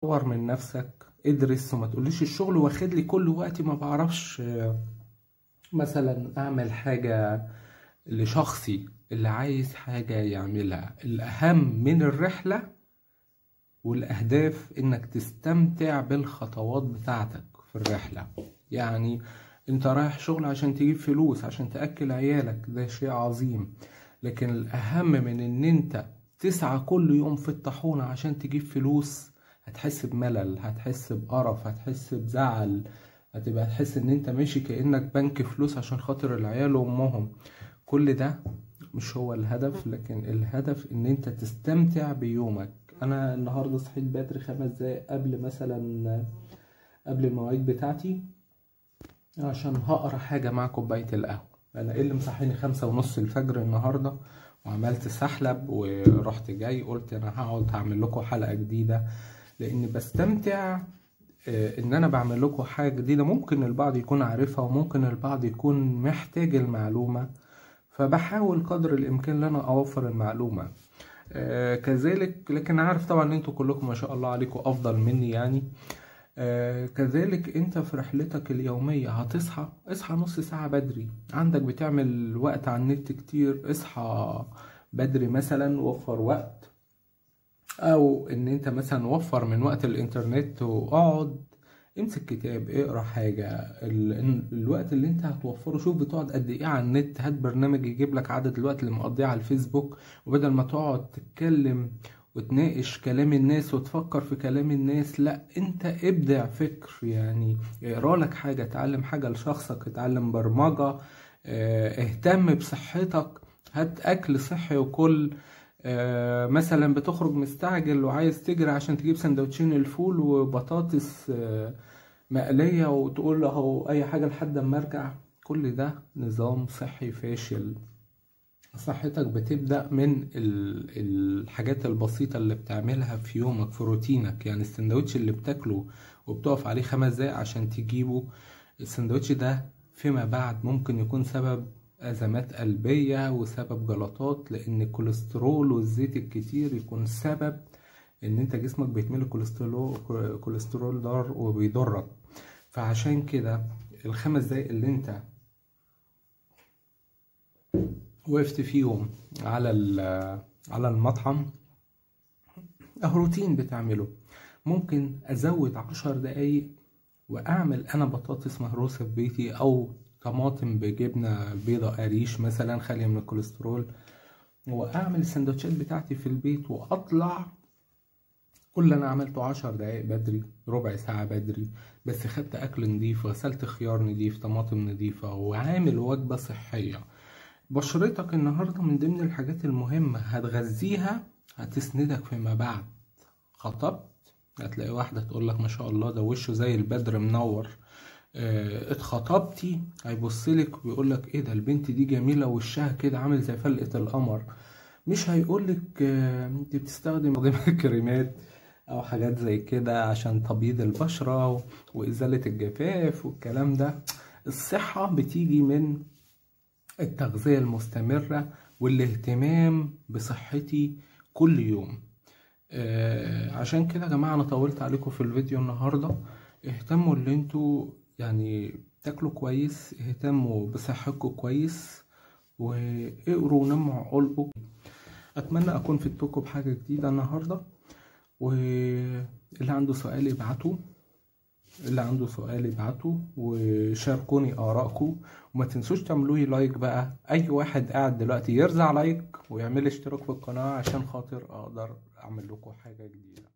طور من نفسك ادرس وما تقوليش الشغل واخد لي كل وقتي ما بعرفش آه، مثلا اعمل حاجة لشخصي اللي عايز حاجة يعملها الأهم من الرحلة والأهداف إنك تستمتع بالخطوات بتاعتك في الرحلة يعني أنت رايح شغل عشان تجيب فلوس عشان تأكل عيالك ده شيء عظيم لكن الأهم من إن أنت تسعى كل يوم في الطاحونة عشان تجيب فلوس هتحس بملل هتحس بقرف هتحس بزعل هتبقى تحس إن أنت ماشي كأنك بنك فلوس عشان خاطر العيال وأمهم كل ده مش هو الهدف لكن الهدف ان انت تستمتع بيومك انا النهارده صحيت بدري خمس دقايق قبل مثلا قبل المواعيد بتاعتي عشان هقرا حاجه مع كوبايه القهوه انا ايه اللي مصحيني خمسة ونص الفجر النهارده وعملت سحلب ورحت جاي قلت انا هقعد هعمل لكم حلقه جديده لاني بستمتع آه، ان انا بعمل لكم حاجه جديده ممكن البعض يكون عارفها وممكن البعض يكون محتاج المعلومه فبحاول قدر الامكان ان انا اوفر المعلومه آه كذلك لكن عارف طبعا ان انتوا كلكم ما شاء الله عليكم افضل مني يعني آه كذلك انت في رحلتك اليوميه هتصحى اصحى نص ساعه بدري عندك بتعمل وقت على النت كتير اصحى بدري مثلا وفر وقت او ان انت مثلا وفر من وقت الانترنت واقعد امسك كتاب اقرا حاجة ال- الوقت اللي انت هتوفره شوف بتقعد قد ايه على النت هات برنامج يجيب لك عدد الوقت اللي مقضيه على الفيسبوك وبدل ما تقعد تتكلم وتناقش كلام الناس وتفكر في كلام الناس لا انت ابدع فكر يعني اقرا لك حاجة اتعلم حاجة لشخصك اتعلم برمجة اه، اهتم بصحتك هات اكل صحي وكل آه، مثلا بتخرج مستعجل وعايز تجري عشان تجيب سندوتشين الفول وبطاطس آه، مقلية وتقول له هو أي حاجة لحد ما أرجع كل ده نظام صحي فاشل صحتك بتبدأ من ال- الحاجات البسيطة اللي بتعملها في يومك في روتينك يعني السندوتش اللي بتاكله وبتقف عليه خمس دقايق عشان تجيبه السندوتش ده فيما بعد ممكن يكون سبب أزمات قلبية وسبب جلطات لأن الكوليسترول والزيت الكتير يكون سبب إن أنت جسمك بيتملي كوليسترول كوليسترول ضار وبيضرك فعشان كده الخمس دقايق اللي أنت وقفت فيهم على ال- على المطعم أهو روتين بتعمله ممكن أزود عشر دقايق وأعمل أنا بطاطس مهروسة في بيتي أو طماطم بجبنة بيضة قريش مثلا خالية من الكوليسترول وأعمل السندوتشات بتاعتي في البيت وأطلع كل اللي أنا عملته عشر دقايق بدري ربع ساعة بدري بس خدت أكل نضيف غسلت خيار نضيف طماطم نضيفة وعامل وجبة صحية بشرتك النهاردة من ضمن الحاجات المهمة هتغذيها هتسندك فيما بعد خطبت هتلاقي واحدة تقول لك ما شاء الله ده وشه زي البدر منور اه اتخطبتي هيبصلك ويقول لك ايه ده البنت دي جميلة وشها كده عامل زي فلقة القمر مش هيقولك اه انت بتستخدم كريمات او حاجات زي كده عشان تبييض البشرة و- وازالة الجفاف والكلام ده الصحة بتيجي من التغذية المستمرة والاهتمام بصحتي كل يوم آه، عشان كده يا جماعة أنا طولت عليكم في الفيديو النهاردة اهتموا اللي انتوا يعني تاكلوا كويس اهتموا بصحتكم كويس واقروا ونموا عقولكم أتمنى أكون فدتكم بحاجة جديدة النهاردة واللي عنده سؤال يبعته اللي عنده سؤال يبعته وشاركوني آرائكم وما تنسوش تعملوا لي لايك بقى أي واحد قاعد دلوقتي يرزع لايك ويعمل اشتراك في القناة عشان خاطر أقدر أعمل لكم حاجة جديدة